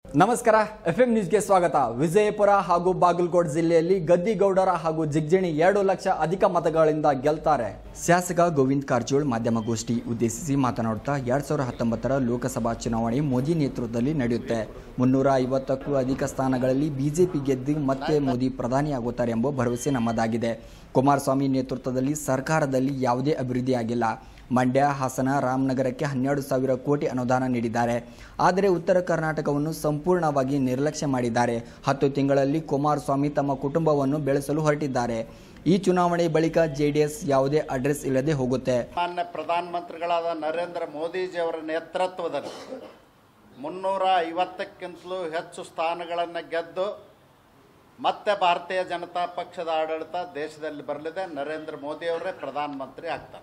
ನಮಸ್ಕಾರ F M ನ್ಯೂಸ್ಗೆ ಸ್ವಾಗತ ವಿಜಯಪುರ ಹಾಗೂ ಬಾಗಲಕೋಟ್ ಜಿಲ್ಲೆಯಲ್ಲಿ ಗದ್ದಿಗೌಡರ ಹಾಗೂ ಜಿಗ್ಜಣಿ ಎರಡು ಲಕ್ಷ ಅಧಿಕ ಮತಗಳಿಂದ ಗೆಲ್ತಾರೆ ಶಾಸಕ ಗೋವಿಂದ್ ಕಾರಜೋಳ್ ಮಾಧ್ಯಮಗೋಷ್ಠಿ ಉದ್ದೇಶಿಸಿ ಮಾತನಾಡುತ್ತಾ ಎರಡ್ ಸಾವಿರದ ಹತ್ತೊಂಬತ್ತರ ಲೋಕಸಭಾ ಚುನಾವಣೆ ಮೋದಿ ನೇತೃತ್ವದಲ್ಲಿ ನಡೆಯುತ್ತೆ ಮುನ್ನೂರ ಐವತ್ತಕ್ಕೂ ಅಧಿಕ ಸ್ಥಾನಗಳಲ್ಲಿ ಬಿಜೆಪಿ ಗೆದ್ದು ಮತ್ತೆ ಮೋದಿ ಪ್ರಧಾನಿಯಾಗುತ್ತಾರೆ ಎಂಬ ಭರವಸೆ ನಮ್ಮದಾಗಿದೆ ಕುಮಾರಸ್ವಾಮಿ ನೇತೃತ್ವದಲ್ಲಿ ಸರ್ಕಾರದಲ್ಲಿ ಯಾವುದೇ ಅಭಿವೃದ್ಧಿ ಆಗಿಲ್ಲ ಮಂಡ್ಯ ಹಾಸನ ರಾಮನಗರಕ್ಕೆ ಹನ್ನೆರಡು ಸಾವಿರ ಕೋಟಿ ಅನುದಾನ ನೀಡಿದ್ದಾರೆ ಆದರೆ ಉತ್ತರ ಕರ್ನಾಟಕವನ್ನು ಸಂಪೂರ್ಣವಾಗಿ ನಿರ್ಲಕ್ಷ್ಯ ಮಾಡಿದ್ದಾರೆ ಹತ್ತು ತಿಂಗಳಲ್ಲಿ ಕುಮಾರಸ್ವಾಮಿ ತಮ್ಮ ಕುಟುಂಬವನ್ನು ಬೆಳೆಸಲು ಹೊರಟಿದ್ದಾರೆ ಈ ಚುನಾವಣೆ ಬಳಿಕ ಜೆಡಿಎಸ್ ಯಾವುದೇ ಅಡ್ರೆಸ್ ಇಲ್ಲದೆ ಹೋಗುತ್ತೆ ಮಾನ್ಯ ಪ್ರಧಾನಮಂತ್ರಿಗಳಾದ ನರೇಂದ್ರ ಮೋದಿಜಿಯವರ ನೇತೃತ್ವದಲ್ಲಿ ಮುನ್ನೂರ ಐವತ್ತಕ್ಕಿಂತಲೂ ಹೆಚ್ಚು ಸ್ಥಾನಗಳನ್ನು ಗೆದ್ದು ಮತ್ತೆ ಭಾರತೀಯ ಜನತಾ ಪಕ್ಷದ ಆಡಳಿತ ದೇಶದಲ್ಲಿ ಬರಲಿದೆ ನರೇಂದ್ರ ಮೋದಿಯವರೇ ಪ್ರಧಾನಮಂತ್ರಿ ಆಗ್ತಾರೆ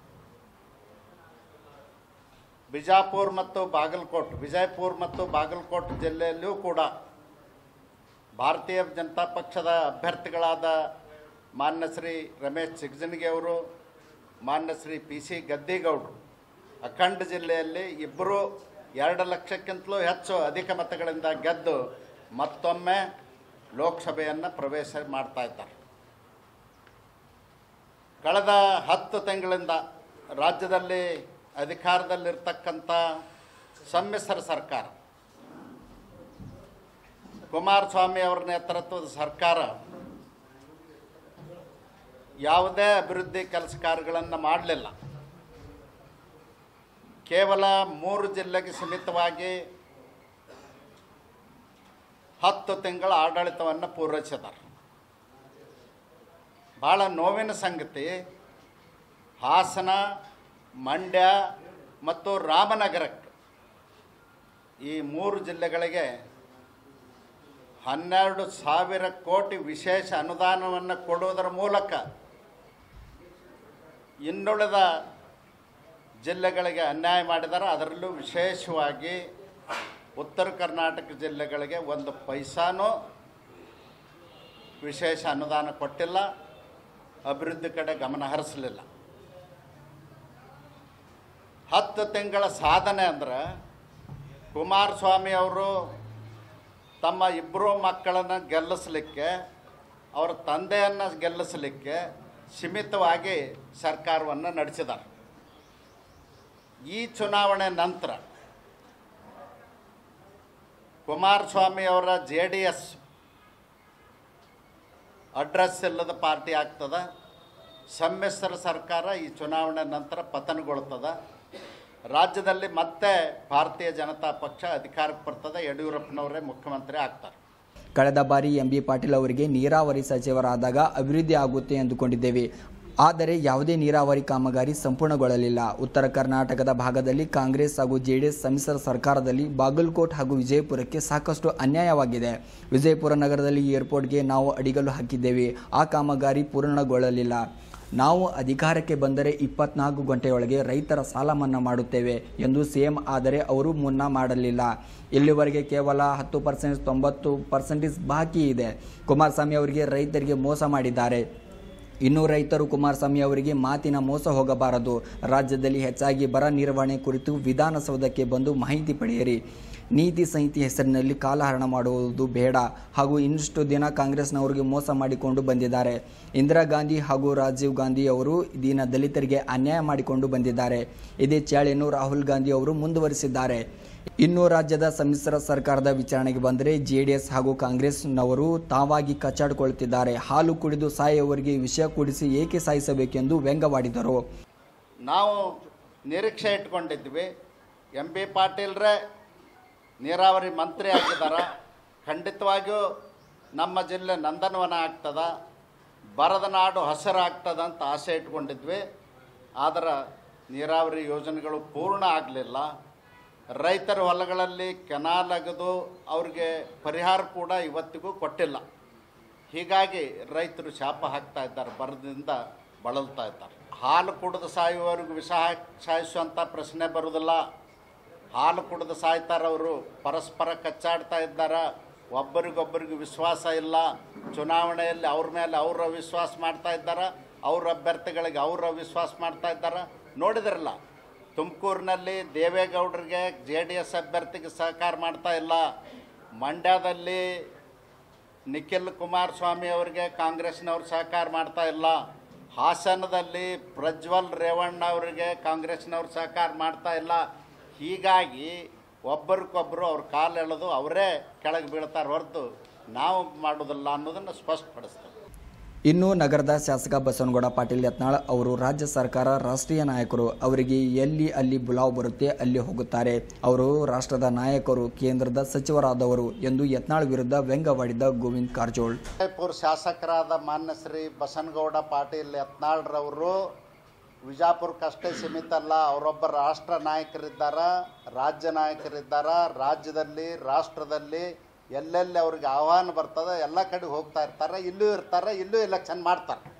ಬಿಜಾಪುರ್ ಮತ್ತು ಬಾಗಲಕೋಟ್ ವಿಜಯಪುರ್ ಮತ್ತು ಬಾಗಲಕೋಟ್ ಜಿಲ್ಲೆಯಲ್ಲಿಯೂ ಕೂಡ ಭಾರತೀಯ ಜನತಾ ಪಕ್ಷದ ಅಭ್ಯರ್ಥಿಗಳಾದ ಮಾನ್ಯ ಶ್ರೀ ರಮೇಶ್ ಚಿಗಜನಗಿ ಅವರು ಮಾನ್ಯ ಶ್ರೀ ಪಿ ಸಿ ಗದ್ದಿಗೌಡರು ಅಖಂಡ ಜಿಲ್ಲೆಯಲ್ಲಿ ಇಬ್ಬರು ಎರಡು ಲಕ್ಷಕ್ಕಿಂತಲೂ ಹೆಚ್ಚು ಅಧಿಕ ಮತಗಳಿಂದ ಗೆದ್ದು ಮತ್ತೊಮ್ಮೆ ಲೋಕಸಭೆಯನ್ನು ಪ್ರವೇಶ ಮಾಡ್ತಾ ಇದ್ದಾರೆ ಕಳೆದ ಹತ್ತು ತಿಂಗಳಿಂದ ರಾಜ್ಯದಲ್ಲಿ ಅಧಿಕಾರದಲ್ಲಿರ್ತಕ್ಕಂಥ ಸಮ್ಮಿಶ್ರ ಸರ್ಕಾರ ಕುಮಾರಸ್ವಾಮಿ ಅವರ ನೇತೃತ್ವದ ಸರ್ಕಾರ ಯಾವುದೇ ಅಭಿವೃದ್ಧಿ ಕೆಲಸ ಕಾರ್ಯಗಳನ್ನು ಮಾಡಲಿಲ್ಲ ಕೇವಲ ಮೂರು ಜಿಲ್ಲೆಗೆ ಸೀಮಿತವಾಗಿ ಹತ್ತು ತಿಂಗಳ ಆಡಳಿತವನ್ನು ಪೂರೈಸಿದ್ದಾರೆ ಭಾಳ ನೋವಿನ ಸಂಗತಿ ಹಾಸನ ಮಂಡ್ಯ ಮತ್ತು ರಾಮನಗರಕ್ಕೆ ಈ ಮೂರು ಜಿಲ್ಲೆಗಳಿಗೆ ಹನ್ನೆರಡು ಸಾವಿರ ಕೋಟಿ ವಿಶೇಷ ಅನುದಾನವನ್ನು ಕೊಡುವುದರ ಮೂಲಕ ಇನ್ನುಳಿದ ಜಿಲ್ಲೆಗಳಿಗೆ ಅನ್ಯಾಯ ಮಾಡಿದ್ದಾರೆ ಅದರಲ್ಲೂ ವಿಶೇಷವಾಗಿ ಉತ್ತರ ಕರ್ನಾಟಕ ಜಿಲ್ಲೆಗಳಿಗೆ ಒಂದು ಪೈಸಾನೂ ವಿಶೇಷ ಅನುದಾನ ಕೊಟ್ಟಿಲ್ಲ ಅಭಿವೃದ್ಧಿ ಕಡೆ ಗಮನ ಹರಿಸಲಿಲ್ಲ ಹತ್ತು ತಿಂಗಳ ಸಾಧನೆ ಅಂದ್ರೆ ಕುಮಾರಸ್ವಾಮಿ ಅವರು ತಮ್ಮ ಇಬ್ಬರು ಮಕ್ಕಳನ್ನು ಗೆಲ್ಲಿಸಲಿಕ್ಕೆ ಅವರ ತಂದೆಯನ್ನು ಗೆಲ್ಲಿಸಲಿಕ್ಕೆ ಸೀಮಿತವಾಗಿ ಸರ್ಕಾರವನ್ನು ನಡೆಸಿದ್ದಾರೆ ಈ ಚುನಾವಣೆ ನಂತರ ಕುಮಾರಸ್ವಾಮಿ ಅವರ ಜೆ ಡಿ ಎಸ್ ಅಡ್ರೆಸ್ ಇಲ್ಲದ ಪಾರ್ಟಿ ಆಗ್ತದ ಸಮ್ಮಿಶ್ರ ಸರ್ಕಾರ ಈ ಚುನಾವಣೆ ನಂತರ ಪತನಗೊಳ್ತದ ರಾಜ್ಯದಲ್ಲಿ ಮತ್ತೆ ಭಾರತೀಯ ಜನತಾ ಪಕ್ಷ ಅಧಿಕಾರಕ್ಕೆ ಬರ್ತದೆ ಯಡಿಯೂರಪ್ಪನವರೇ ಮುಖ್ಯಮಂತ್ರಿ ಆಗ್ತಾರೆ ಕಳೆದ ಬಾರಿ ಎಂ ಬಿ ಪಾಟೀಲ್ ಅವರಿಗೆ ನೀರಾವರಿ ಸಚಿವರಾದಾಗ ಅಭಿವೃದ್ಧಿ ಆಗುತ್ತೆ ಎಂದುಕೊಂಡಿದ್ದೇವೆ ಆದರೆ ಯಾವುದೇ ನೀರಾವರಿ ಕಾಮಗಾರಿ ಸಂಪೂರ್ಣಗೊಳ್ಳಲಿಲ್ಲ ಉತ್ತರ ಕರ್ನಾಟಕದ ಭಾಗದಲ್ಲಿ ಕಾಂಗ್ರೆಸ್ ಹಾಗೂ ಜೆಡಿಎಸ್ ಸಮ್ಮಿಶ್ರ ಸರ್ಕಾರದಲ್ಲಿ ಬಾಗಲಕೋಟ್ ಹಾಗೂ ವಿಜಯಪುರಕ್ಕೆ ಸಾಕಷ್ಟು ಅನ್ಯಾಯವಾಗಿದೆ ವಿಜಯಪುರ ನಗರದಲ್ಲಿ ಏರ್ಪೋರ್ಟ್ಗೆ ನಾವು ಅಡಿಗಲ್ಲು ಹಾಕಿದ್ದೇವೆ ಆ ಕಾಮಗಾರಿ ಪೂರ್ಣಗೊಳ್ಳಲಿಲ್ಲ ನಾವು ಅಧಿಕಾರಕ್ಕೆ ಬಂದರೆ ಇಪ್ಪತ್ನಾಲ್ಕು ಗಂಟೆಯೊಳಗೆ ರೈತರ ಸಾಲ ಮನ್ನಾ ಮಾಡುತ್ತೇವೆ ಎಂದು ಸಿಎಂ ಆದರೆ ಅವರು ಮುನ್ನಾ ಮಾಡಲಿಲ್ಲ ಇಲ್ಲಿವರೆಗೆ ಕೇವಲ ಹತ್ತು ಪರ್ಸೆಂಟ್ ತೊಂಬತ್ತು ಪರ್ಸೆಂಟೇಜ್ ಬಾಕಿ ಇದೆ ಕುಮಾರಸ್ವಾಮಿ ಅವರಿಗೆ ರೈತರಿಗೆ ಮೋಸ ಮಾಡಿದ್ದಾರೆ ಇನ್ನು ರೈತರು ಕುಮಾರಸ್ವಾಮಿ ಅವರಿಗೆ ಮಾತಿನ ಮೋಸ ಹೋಗಬಾರದು ರಾಜ್ಯದಲ್ಲಿ ಹೆಚ್ಚಾಗಿ ಬರ ನಿರ್ವಹಣೆ ಕುರಿತು ವಿಧಾನಸೌಧಕ್ಕೆ ಬಂದು ಮಾಹಿತಿ ಪಡೆಯಿರಿ ನೀತಿ ಸಂಹಿತೆ ಹೆಸರಿನಲ್ಲಿ ಕಾಲಹರಣ ಮಾಡುವುದು ಬೇಡ ಹಾಗೂ ಇನ್ನಷ್ಟು ದಿನ ಕಾಂಗ್ರೆಸ್ನವರಿಗೆ ಮೋಸ ಮಾಡಿಕೊಂಡು ಬಂದಿದ್ದಾರೆ ಇಂದಿರಾ ಗಾಂಧಿ ಹಾಗೂ ರಾಜೀವ್ ಗಾಂಧಿ ಅವರು ದೀನ ದಲಿತರಿಗೆ ಅನ್ಯಾಯ ಮಾಡಿಕೊಂಡು ಬಂದಿದ್ದಾರೆ ಇದೇ ಚಾಳಿಯನ್ನು ರಾಹುಲ್ ಗಾಂಧಿ ಅವರು ಮುಂದುವರಿಸಿದ್ದಾರೆ ಇನ್ನು ರಾಜ್ಯದ ಸಮ್ಮಿಶ್ರ ಸರ್ಕಾರದ ವಿಚಾರಣೆಗೆ ಬಂದರೆ ಜೆಡಿಎಸ್ ಹಾಗೂ ಕಾಂಗ್ರೆಸ್ನವರು ತಾವಾಗಿ ಕಚ್ಚಾಡಿಕೊಳ್ಳುತ್ತಿದ್ದಾರೆ ಹಾಲು ಕುಡಿದು ಸಾಯುವವರಿಗೆ ವಿಷಯ ಕುಡಿಸಿ ಏಕೆ ಸಾಯಿಸಬೇಕೆಂದು ವ್ಯಂಗ್ಯವಾಡಿದರು ನಾವು ನಿರೀಕ್ಷೆ ಇಟ್ಕೊಂಡಿದ್ವಿ ಎಂ ಬಿ ಪಾಟೀಲ್ರೇ ನೀರಾವರಿ ಮಂತ್ರಿ ಆಗಿದ್ದಾರೆ ಖಂಡಿತವಾಗಿಯೂ ನಮ್ಮ ಜಿಲ್ಲೆ ನಂದನವನ ಆಗ್ತದ ಬರದ ನಾಡು ಹಸಿರಾಗ್ತದ ಅಂತ ಆಸೆ ಇಟ್ಕೊಂಡಿದ್ವಿ ಆದರೆ ನೀರಾವರಿ ಯೋಜನೆಗಳು ಪೂರ್ಣ ಆಗಲಿಲ್ಲ ರೈತರ ಹೊಲಗಳಲ್ಲಿ ಕೆನಾಲ್ ಅಗೆದು ಅವ್ರಿಗೆ ಪರಿಹಾರ ಕೂಡ ಇವತ್ತಿಗೂ ಕೊಟ್ಟಿಲ್ಲ ಹೀಗಾಗಿ ರೈತರು ಶಾಪ ಹಾಕ್ತಾ ಇದ್ದಾರೆ ಬರದಿಂದ ಬಳಲ್ತಾ ಇದ್ದಾರೆ ಹಾಲು ಕುಡಿದು ಸಾಯುವವರೆಗೂ ವಿಷ ಹಾಕಿ ಸಾಯಿಸುವಂಥ ಪ್ರಶ್ನೆ ಬರುವುದಿಲ್ಲ ಹಾಲು ಕುಡಿದು ಸಾಯ್ತಾರೆ ಅವರು ಪರಸ್ಪರ ಕಚ್ಚಾಡ್ತಾ ಇದ್ದಾರೆ ಒಬ್ಬರಿಗೊಬ್ಬರಿಗೆ ವಿಶ್ವಾಸ ಇಲ್ಲ ಚುನಾವಣೆಯಲ್ಲಿ ಅವ್ರ ಮೇಲೆ ಅವ್ರ ವಿಶ್ವಾಸ ಮಾಡ್ತಾ ಇದ್ದಾರೆ ಅವ್ರ ಅಭ್ಯರ್ಥಿಗಳಿಗೆ ಅವ್ರ ವಿಶ್ವಾಸ ಮಾಡ್ತಾ ಇದ್ದಾರೆ ನೋಡಿದ್ರಲ್ಲ ತುಮಕೂರಿನಲ್ಲಿ ದೇವೇಗೌಡರಿಗೆ ಜೆ ಡಿ ಎಸ್ ಅಭ್ಯರ್ಥಿಗೆ ಸಹಕಾರ ಮಾಡ್ತಾ ಇಲ್ಲ ಮಂಡ್ಯದಲ್ಲಿ ನಿಖಿಲ್ ಕುಮಾರಸ್ವಾಮಿ ಅವರಿಗೆ ಕಾಂಗ್ರೆಸ್ನವ್ರು ಸಹಕಾರ ಮಾಡ್ತಾ ಇಲ್ಲ ಹಾಸನದಲ್ಲಿ ಪ್ರಜ್ವಲ್ ರೇವಣ್ಣ ಅವರಿಗೆ ಕಾಂಗ್ರೆಸ್ನವ್ರು ಸಹಕಾರ ಮಾಡ್ತಾ ಇಲ್ಲ ಹೀಗಾಗಿ ಒಬ್ಬರಿಗೊಬ್ಬರು ಅವ್ರ ಕಾಲು ಎಳೆದು ಅವರೇ ಕೆಳಗೆ ಬೀಳ್ತಾರೆ ಹೊರತು ನಾವು ಮಾಡೋದಿಲ್ಲ ಅನ್ನೋದನ್ನು ಸ್ಪಷ್ಟಪಡಿಸ್ತಾರೆ ಇನ್ನು ನಗರದ ಶಾಸಕ ಬಸವನಗೌಡ ಪಾಟೀಲ್ ಯತ್ನಾಳ್ ಅವರು ರಾಜ್ಯ ಸರ್ಕಾರ ರಾಷ್ಟ್ರೀಯ ನಾಯಕರು ಅವರಿಗೆ ಎಲ್ಲಿ ಅಲ್ಲಿ ಬುಲಾವ್ ಬರುತ್ತೆ ಅಲ್ಲಿ ಹೋಗುತ್ತಾರೆ ಅವರು ರಾಷ್ಟ್ರದ ನಾಯಕರು ಕೇಂದ್ರದ ಸಚಿವರಾದವರು ಎಂದು ಯತ್ನಾಳ್ ವಿರುದ್ಧ ವ್ಯಂಗ್ಯವಾಡಿದ ಗೋವಿಂದ್ ಕಾರಜೋಳ್ ವಿಜಯಪುರ ಶಾಸಕರಾದ ಮಾನ್ಯ ಶ್ರೀ ಬಸನಗೌಡ ಪಾಟೀಲ್ ಯತ್ನಾಳ್ರವರು ವಿಜಾಪುರಕ್ಕಷ್ಟೇ ಸೀಮಿತ ಅಲ್ಲ ಅವರೊಬ್ಬ ರಾಷ್ಟ್ರ ನಾಯಕರಿದ್ದಾರ ರಾಜ್ಯ ನಾಯಕರಿದ್ದಾರ ರಾಜ್ಯದಲ್ಲಿ ರಾಷ್ಟ್ರದಲ್ಲಿ ಎಲ್ಲೆಲ್ಲಿ ಅವ್ರಿಗೆ ಆಹ್ವಾನ ಬರ್ತದೆ ಎಲ್ಲ ಕಡೆ ಹೋಗ್ತಾ ಇರ್ತಾರೆ ಇಲ್ಲೂ ಇರ್ತಾರೆ ಇಲ್ಲೂ ಎಲೆಕ್ಷನ್ ಮಾಡ್ತಾರೆ